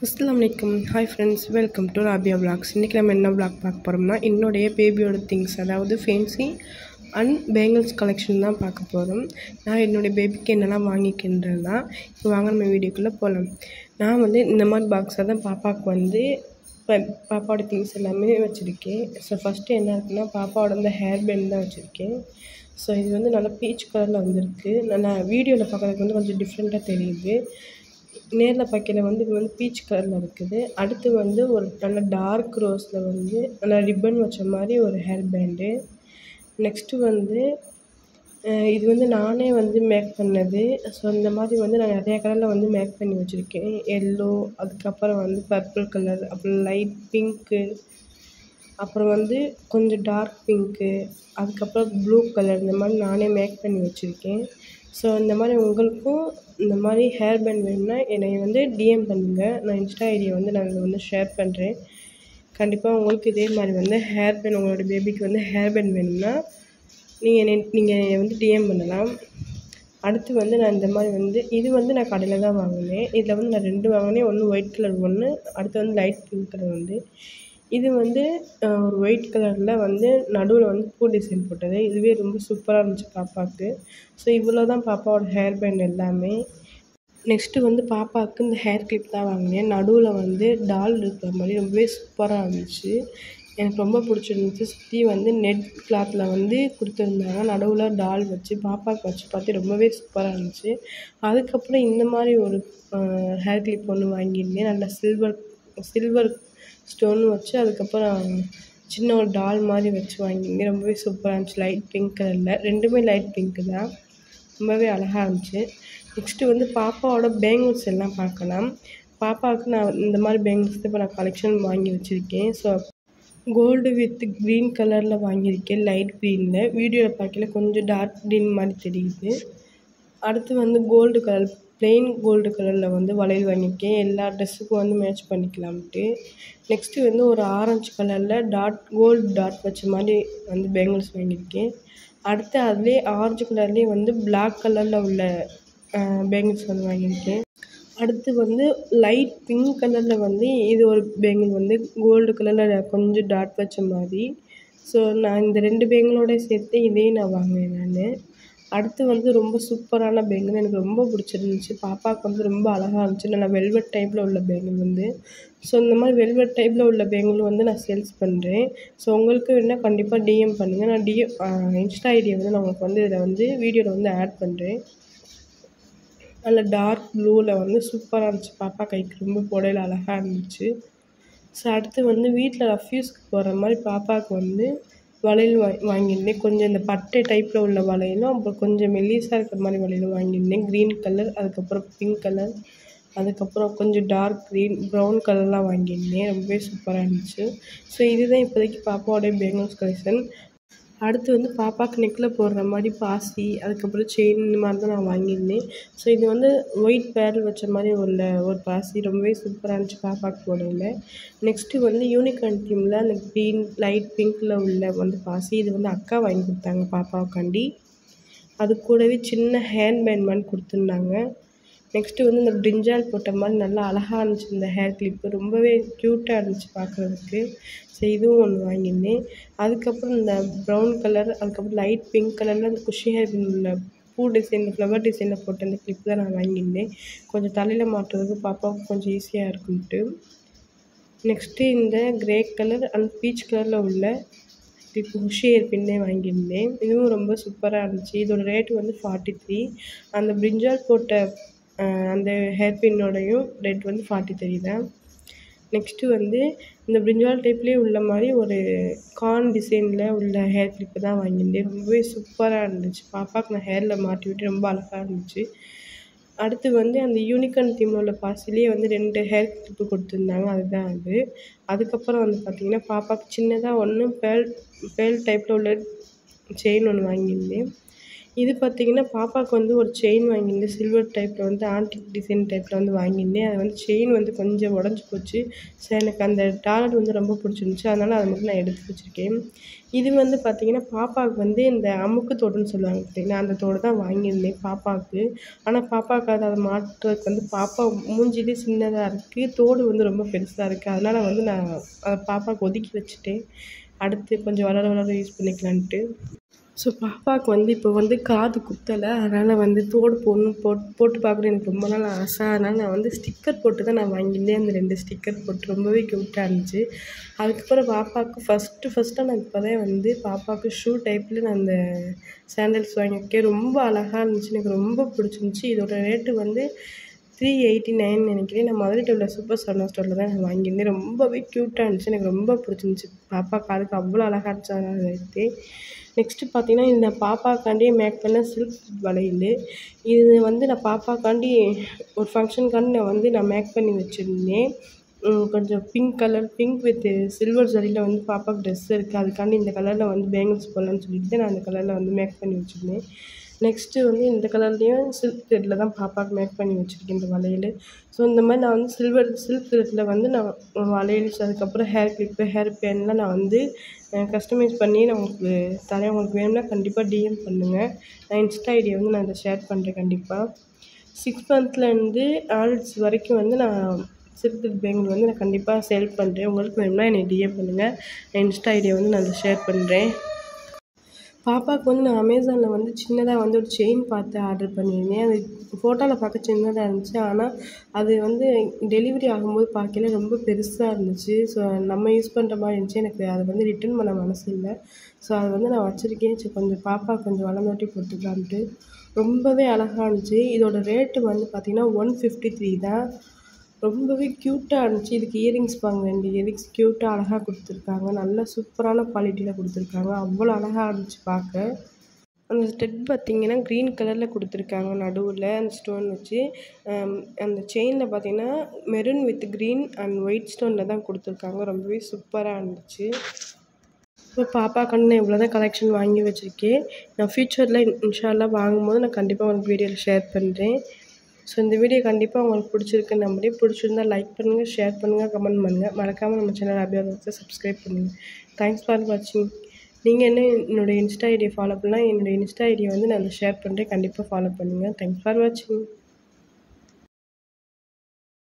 அஸ்ஸலாமு அலைக்கும் hi friends welcome to Rabia vlogs இன்றைக்கி நம்ம என்ன vlog பார்க்க போகிறோம்னா என்னுடைய பேபியோட திங்ஸ் அதாவது ஃபேன்சி அண்ட் பேங்கிள்ஸ் கலெக்ஷன் தான் பார்க்க போகிறோம் நான் என்னுடைய பேபிக்கு என்னெல்லாம் வாங்கிக்கின்றது தான் இப்போ வாங்க நம்ம வீடியோக்குள்ளே போகலாம் நான் வந்து இந்த மாதிரி பாக்ஸை தான் பாப்பாவுக்கு வந்து ப- பாப்பாவோட திங்ஸ் எல்லாமே வச்சுருக்கேன் ஸோ ஃபஸ்ட்டு என்ன இருக்குன்னா பாப்பாவோட இந்த ஹேர் பேண்ட் தான் வச்சுருக்கேன் ஸோ இது வந்து நல்லா பீச் கலரில் வந்திருக்கு நல்லா வீடியோவில் பார்க்குறதுக்கு வந்து கொஞ்சம் டிஃப்ரெண்ட்டாக தெரியுது நேரில் பார்க்கையில வந்து இது வந்து பீச் கலரில் இருக்குது அடுத்து வந்து ஒரு நல்ல டார்க் ரோஸில் வந்து நல்லா ரிப்பன் வச்ச மாதிரி ஒரு ஹேர் பேண்டு நெக்ஸ்ட்டு வந்து அஹ் இது வந்து நானே வந்து மேக் பண்ணது ஸோ இந்த மாதிரி வந்து நான் நிறையா கலரில் வந்து மேக் பண்ணி வச்சுருக்கேன் எல்லோ அதுக்கப்புறம் வந்து பர்பிள் கலர் அப்புறம் லைட் பிங்க்கு அப்புறம் வந்து கொஞ்சம் டார்க் பிங்க்கு அதுக்கப்புறம் ப்ளூ கலர் இந்த மாதிரி நானே மேக் பண்ணி வச்சுருக்கேன் ஸோ இந்த மாதிரி உங்களுக்கும் இந்த மாதிரி ஹேர் பேண்ட் வேணும்னா என்னை வந்து டிஎம் பண்ணுங்கள் நான் இன்ஸ்டா ஐடியை வந்து நான் இதில் வந்து ஷேர் பண்ணுறேன் கண்டிப்பாக உங்களுக்கு இதே மாதிரி வந்து ஹேர் பேண்ட் உங்களோட பேபிக்கு வந்து ஹேர் பேண்ட் வேணும்னா நீங்கள் என்னை நீங்கள் என்னை வந்து டிஎம் பண்ணலாம் அடுத்து வந்து நான் இந்த மாதிரி வந்து இது வந்து நான் கடையில் தான் வாங்கினேன் இதில் வந்து நான் ரெண்டு வாங்கினேன் ஒன்று ஒயிட் கலர் ஒன்று அடுத்து வந்து லைட் பிங்க் கலர் வந்து இது வந்து அஹ், ஒரு ஒயிட் கலரில் வந்து நடுவில் வந்து பூ டிசைன் போட்டது இதுவே ரொம்ப சூப்பராக இருந்துச்சு பாப்பாவுக்கு ஸோ இவ்வளோ தான் பாப்பாவோட ஹேர் பேண்ட் எல்லாமே நெக்ஸ்ட்டு வந்து பாப்பாவுக்கு இந்த ஹேர் கிளிப் தான் வாங்கினேன் நடுவில் வந்து டால் இருக்கிற மாதிரி ரொம்பவே சூப்பராக இருந்துச்சு எனக்கு ரொம்ப பிடிச்சிருந்துச்சு சுற்றி வந்து நெட் கிளாத்தில் வந்து கொடுத்துருந்தாங்க நடுவில் டால் வச்சு பாப்பாவுக்கு வச்சு பார்த்து ரொம்பவே சூப்பராக இருந்துச்சு அதுக்கப்புறம் இந்த மாதிரி ஒரு ஹேர் கிளிப் ஒன்று வாங்கியிருந்தேன் நல்ல சில்வர் சில்வர் ஸ்டோன் வச்சு அதுக்கப்புறம் சின்ன ஒரு டால் மாதிரி வச்சு வாங்கியிருந்தேன் ரொம்பவே சூப்பராக இருந்துச்சு லைட் பிங்க் கலரில் ரெண்டுமே லைட் பிங்க்கு தான் ரொம்பவே அழகாக இருந்துச்சு நெக்ஸ்ட்டு வந்து பாப்பாவோட பேங்கிள்ஸ் எல்லாம் பார்க்கலாம் பாப்பாவுக்கு நான் இந்த மாதிரி பேங்கிள்ஸ் தான் இப்போ நான் கலெக்ஷன் வாங்கி வச்சுருக்கேன் ஸோ கோல்டு வித் க்ரீன் கலரில் வாங்கியிருக்கேன் லைட் க்ரீனில் வீடியோவில் பார்க்கல கொஞ்சம் டார்க் க்ரீன் மாதிரி தெரியுது அடுத்து வந்து கோல்டு கலர் plain கோல்டு கலரில் வந்து வளையல் வாங்கியிருக்கேன் எல்லா ட்ரெஸ்ஸுக்கும் வந்து மேட்ச் பண்ணிக்கலாம்ட்டு நெக்ஸ்ட்டு வந்து ஒரு ஆரஞ்சு கலரில் டாட் கோல்டு டாட் வச்ச மாதிரி வந்து பேங்கிள்ஸ் வாங்கியிருக்கேன் அடுத்து அதுலேயே ஆரஞ்சு கலர்லேயே வந்து Black கலரில் உள்ள பேங்கிள்ஸ் வந்து வாங்கியிருக்கேன் அடுத்து வந்து லைட் பிங்க் கலரில் வந்து இது ஒரு பேங்கிள் வந்து கோல்டு கலரில் கொஞ்சம் டாட் வச்ச மாதிரி ஸோ நான் இந்த ரெண்டு பேங்கிளோட சேர்த்து இதையும் நான் வாங்கினேன் நான் அடுத்து வந்து ரொம்ப சூப்பரான பேங்கிள் எனக்கு ரொம்ப பிடிச்சிருந்துச்சு பாப்பாவுக்கு வந்து ரொம்ப அழகாக இருந்துச்சு நல்லா வெல்வெட் டைப்பில் உள்ள பேங்கிள் வந்து ஸோ இந்த மாதிரி வெல்வெட் டைப்பில் உள்ள பேங்கிள் வந்து நான் சேல்ஸ் பண்ணுறேன் ஸோ உங்களுக்கு வேணால் கண்டிப்பாக டிஎம் பண்ணுங்கள் நான் டிஎம் இன்ஸ்டா ஐடியை வந்து நான் உங்களுக்கு வந்து இதில் வந்து வீடியோவில் வந்து ஆட் பண்ணுறேன் நல்ல டார்க் ப்ளூவில் வந்து சூப்பராக இருந்துச்சு பாப்பா கைக்கு ரொம்ப புடையில அழகாக இருந்துச்சு ஸோ அடுத்து வந்து வீட்டில் ரஃப்யூஸ்க்கு போகிற மாதிரி பாப்பாவுக்கு வந்து வளையல் வா வாங்கியிருந்தேன் கொஞ்சம் இந்த பட்டை டைப்பில் உள்ள வளையலும் அப்புறம் கொஞ்சம் மெல்லிஸாக இருக்கிற மாதிரி வளையலும் வாங்கியிருந்தேன் க்ரீன் கலர் அதுக்கப்புறம் பிங்க் கலர் அதுக்கப்புறம் கொஞ்சம் டார்க் க்ரீன் ப்ரௌன் கலர்லாம் வாங்கியிருந்தேன் ரொம்பவே சூப்பராக இருந்துச்சு ஸோ இதுதான் இப்போதைக்கு பாப்பாவோடைய பேங்கிள்ஸ் கலெக்ஷன் அடுத்து வந்து பாப்பாவுக்கு நெக்கில் போடுற மாதிரி பாசி அதுக்கப்புறம் செயின் இந்த மாதிரி தான் நான் வாங்கியிருந்தேன் ஸோ இது வந்து ஒயிட் பேரல் வச்ச மாதிரி உள்ள ஒரு பாசி ரொம்பவே சூப்பராக இருந்துச்சு பாப்பாவுக்கு போடல நெக்ஸ்ட்டு வந்து யூனிகார்ன் தீமில் அந்த க்ரீன் லைட் பிங்க்கில் உள்ள வந்து பாசி இது வந்து அக்கா வாங்கி கொடுத்தாங்க பாப்பாவுக்காண்டி அது கூடவே சின்ன ஹேண்ட் பேண்ட் மாதிரி கொடுத்துருந்தாங்க நெக்ஸ்ட்டு வந்து இந்த பிரிஞ்சால் போட்ட மாதிரி நல்லா அழகாக இருந்துச்சு இந்த ஹேர் கிளிப்பு ரொம்பவே க்யூட்டாக இருந்துச்சு பார்க்குறதுக்கு ஸோ இதுவும் ஒன்று வாங்கியிருந்தேன் அதுக்கப்புறம் இந்த ப்ரௌன் கலர் அதுக்கப்புறம் லைட் பிங்க் கலரில் அந்த குஷி ஹேர் பின் உள்ள பூ டிசைன் ஃப்ளவர் டிசைனில் போட்ட அந்த கிளிப் தான் நான் வாங்கியிருந்தேன் கொஞ்சம் தலையில் மாட்டுறதுக்கு பாப்பாவுக்கு கொஞ்சம் ஈஸியாக இருக்குன்ட்டு நெக்ஸ்ட்டு இந்த கிரே கலர் அண்ட் பீச் கலரில் உள்ள இப்போ குஷி ஹேர் பின்னே வாங்கியிருந்தேன் இதுவும் ரொம்ப சூப்பராக இருந்துச்சு இதோட ரேட்டு வந்து ஃபார்ட்டி த்ரீ அந்த பிரிஞ்சால் போட்ட அஹ், அந்த ஹேர் பின்னோடையும் ரேட் வந்து ஃபார்ட்டி த்ரீ தான் நெக்ஸ்ட்டு வந்து இந்த பிரிஞ்சால் டைப்லேயே உள்ள மாதிரி ஒரு கார்ன் டிசைனில் உள்ள ஹேர் கிளிப்பு தான் வாங்கியிருந்தேன் ரொம்பவே சூப்பராக இருந்துச்சு பாப்பாவுக்கு நான் ஹேரில் மாட்டி விட்டு ரொம்ப அழகாக இருந்துச்சு அடுத்து வந்து அந்த யூனிகார்ன் தீமில் உள்ள பாசிலேயே வந்து ரெண்டு ஹேர் கிளிப்பு கொடுத்துருந்தாங்க அதுதான் அது அதுக்கப்புறம் வந்து பார்த்திங்கன்னா பாப்பாவுக்கு சின்னதாக ஒன்று பேல் பேல் டைப்பில் உள்ள செயின் ஒன்று வாங்கியிருந்தேன் இது பார்த்திங்கன்னா பாப்பாவுக்கு வந்து ஒரு செயின் வாங்கியிருந்தேன் சில்வர் டைப்பில் வந்து ஆன்டிக் டிசைன் டைப்பில் வந்து வாங்கியிருந்தேன் அது வந்து செயின் வந்து கொஞ்சம் உடஞ்சி போச்சு ஸோ எனக்கு அந்த டாலர் வந்து ரொம்ப பிடிச்சிருந்துச்சி அதனால் அதை மட்டும் நான் எடுத்து வச்சுருக்கேன் இது வந்து பார்த்திங்கன்னா பாப்பாவுக்கு வந்து இந்த அமுக்கு தோடுன்னு சொல்லுவாங்க பார்த்திங்கன்னா அந்த தோடு தான் வாங்கியிருந்தேன் பாப்பாவுக்கு ஆனால் பாப்பாவுக்கு அதை அதை மாட்டுறதுக்கு வந்து பாப்பா மூஞ்சிலே சின்னதாக இருக்குது தோடு வந்து ரொம்ப பெருசாக இருக்குது அதனால் வந்து நான் அதை பாப்பாவுக்கு ஒதுக்கி வச்சுட்டேன் அடுத்து கொஞ்சம் வளர வளர யூஸ் பண்ணிக்கலான்ட்டு ஸோ பாப்பாவுக்கு வந்து இப்போ வந்து காது குத்தலை அதனால் வந்து தோடு போடணும் போட் போட்டு பார்க்கணும் எனக்கு ரொம்ப நாள் ஆசை அதனால் நான் வந்து ஸ்டிக்கர் போட்டு தான் நான் வாங்கியிருந்தேன் அந்த ரெண்டு ஸ்டிக்கர் போட்டு ரொம்பவே க்யூட்டாக இருந்துச்சு அதுக்கப்புறம் பாப்பாவுக்கு ஃபஸ்ட்டு ஃபஸ்ட்டாக நான் இப்போ தான் வந்து பாப்பாவுக்கு ஷூ டைப்பில் நான் அந்த சாண்டல்ஸ் வாங்கியிருக்கேன் ரொம்ப அழகாக இருந்துச்சு எனக்கு ரொம்ப பிடிச்சிருந்துச்சி இதோட ரேட்டு வந்து த்ரீ எயிட்டி நைன் நினைக்கிறேன் நான் மதுரை உள்ள சூப்பர் சரவணா ஸ்டோரில் தான் நான் வாங்கியிருந்தேன் ரொம்பவே க்யூட்டாக இருந்துச்சு எனக்கு ரொம்ப பிடிச்சிருந்துச்சி பாப்பா காலுக்கு அவ்வளோ அழகாக இருந்துச்சு அதனால் அதை எடுத்தேன் நெக்ஸ்ட்டு பார்த்தீங்கன்னா இது நான் பாப்பாக்காண்டியே மேக் பண்ண சில்க் வளையல் இது வந்து நான் பாப்பாக்காண்டி ஒரு ஃபங்க்ஷனுக்காண்டி நான் வந்து நான் மேக் பண்ணி வச்சுருந்தேன் கொஞ்சம் pink colour pink with silver ஜரியில் வந்து பாப்பாவுக்கு ட்ரெஸ் இருக்குது அதுக்காண்டி இந்த கலரில் வந்து பேங்கிள்ஸ் போடலான்னு சொல்லிட்டு நான் அந்த கலரில் வந்து மேக் பண்ணி வச்சுருந்தேன் நெக்ஸ்ட்டு வந்து இந்த கலர்லேயும் சில்க் த்ரெட்டில் தான் பாப்பாவுக்கு மேக் பண்ணி வச்சுருக்கேன் இந்த வளையல் ஸோ இந்த மாதிரி நான் வந்து சில்வர் சில்க் த்ரெட்டில் வந்து நான் வளையல்ஸ் அதுக்கப்புறம் ஹேர் கிளிப்பு ஹேர் பேன்லாம் நான் வந்து கஸ்டமைஸ் பண்ணி நான் உங்களுக்கு தரேன் உங்களுக்கு வேணும்னா கண்டிப்பாக டிஎம் பண்ணுங்கள் நான் இன்ஸ்டா ஐடியை வந்து நான் இதை ஷேர் பண்ணுறேன் கண்டிப்பாக சிக்ஸ் மந்த்லேருந்து ஆல்ஸ் வரைக்கும் வந்து நான் சில்க் த்ரெட் பேங்கிள் வந்து நான் கண்டிப்பாக சேல் பண்ணுறேன் உங்களுக்கு வேணும்னா என்னை டிஎம் பண்ணுங்கள் நான் இன்ஸ்டா ஐடியை வந்து நான் அதை ஷேர் பண்ணுறேன் பாப்பாவுக்கு வந்து நான் அமேசானில் வந்து சின்னதாக வந்து ஒரு செயின் பார்த்து ஆர்டர் பண்ணியிருந்தேன் அது ஃபோட்டோவில் பார்க்க சின்னதாக இருந்துச்சு ஆனால் அது வந்து டெலிவரி ஆகும்போது பார்க்கல ரொம்ப பெருசாக இருந்துச்சு ஸோ நம்ம யூஸ் பண்ணுற மாதிரி இருந்துச்சு எனக்கு அதை வந்து ரிட்டன் பண்ண மனசு இல்லை ஸோ அதை வந்து நான் வச்சுருக்கேன் சரி கொஞ்சம் பாப்பா கொஞ்சம் வளர்ந்தோட்டி போட்டுக்கலான்ட்டு ரொம்பவே அழகாக இருந்துச்சு இதோட ரேட்டு வந்து பார்த்திங்கன்னா ஒன் ஃபிஃப்டி த்ரீ தான் ரொம்பவே க்யூட்டாக இருந்துச்சு இதுக்கு இயரிங்ஸ் பாருங்க ரெண்டு இயரிங்ஸ் க்யூட்டாக அழகாக கொடுத்துருக்காங்க நல்ல சூப்பரான குவாலிட்டியில் கொடுத்துருக்காங்க அவ்வளோ அழகாக இருந்துச்சு பார்க்க அந்த ஸ்டெட் பார்த்திங்கன்னா க்ரீன் கலரில் கொடுத்துருக்காங்க நடுவில் அந்த ஸ்டோன் வச்சு அந்த செயினில் பார்த்திங்கன்னா maroon with green and white ஸ்டோனில் தான் கொடுத்துருக்காங்க ரொம்பவே சூப்பராக இருந்துச்சு இப்போ பாப்பாக்காண்டி நான் இவ்வளோ தான் கலெக்ஷன் வாங்கி வச்சுருக்கேன் நான் ஃப்யூச்சரில் இன்ஷால்லாம் வாங்கும்போது நான் கண்டிப்பாக உங்களுக்கு வீடியோவில் ஷேர் பண்ணுறேன் ஸோ இந்த வீடியோ கண்டிப்பாக உங்களுக்கு பிடிச்சிருக்குன்னு நம்புறேன் பிடிச்சிருந்தா லைக் பண்ணுங்கள் ஷேர் பண்ணுங்கள் கமெண்ட் பண்ணுங்கள் மறக்காமல் நம்ம சேனல் அபியாபத்தை சப்ஸ்கிரைப் பண்ணுங்கள் தேங்க்ஸ் ஃபார் வாட்சிங் நீங்கள் என்ன என்னோடய இன்ஸ்டா ஐடியை ஃபாலோ பண்ணால் என்னோடய இன்ஸ்டா ஐடியை வந்து நான் ஷேர் பண்ணுறேன் கண்டிப்பாக ஃபாலோ பண்ணுங்கள் தேங்க்ஸ் ஃபார் வாட்சிங்